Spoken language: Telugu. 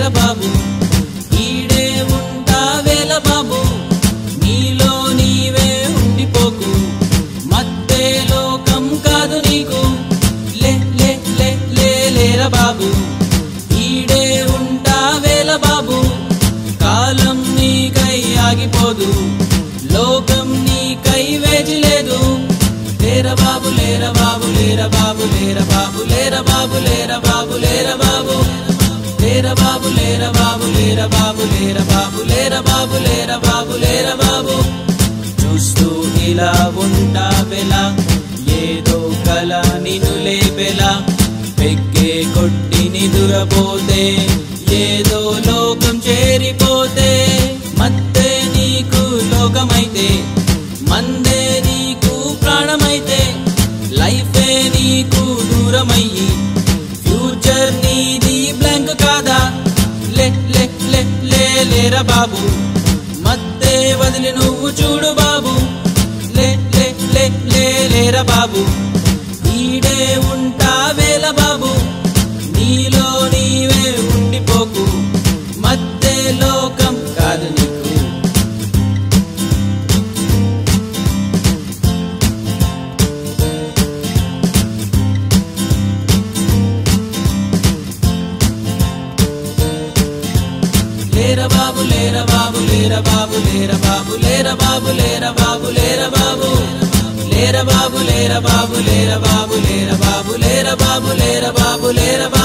బాబు ఈడే ఉంటావేల బాబు నీలో నీవే ఉండిపోకు మత్తే లోకం కాదు నీకు లే లే లే లే లేర బాబు ఈడే ఉంటావేల బాబు కాలం నీకై ఆగిపోదు లోకం నీకై వేచి లేదు లేర బాబు లేర బాబు లేర బాబు లేర బాబు లేర బాబు లేర బాబు లేర బాబు లేర బాబు లేర బాబు లేర బాబు లేర బాబు లేర బాబు లేర బాబు లేర బాబు చూస్తూ ఇలా ఉంటావెలా ఏదో కల నిన్ను లేపెలా పెక్కే కొట్టి నిదురపోతే ఏదో లోకం చేరిపోతే మత్తే నీకు లోకమైతే మందే నీకు ప్రాణమైతే లైఫే నీకు దూరమయ్యి ఫ్యూచర్ నీది బ్లాంక్ కాదా లే లే లే లే లేరా బాబు మత్తే వదిలి నువ్వు చూడు బాబు లే లే లే లే లేరా బాబు ఈడే ఉంటావేల బాబు నీలో నీవే ఉండిపోకు మత్తే లోకం కాదు నీకు లేర బాబు లేర బాబు లేర బాబు లేర బాబు లేర బాబు లేర బాబు లేర బాబు లేర బాబు లేర బాబు లేర బాబు లేర బాబు లేర బాబు లేర బాబు లేర బాబు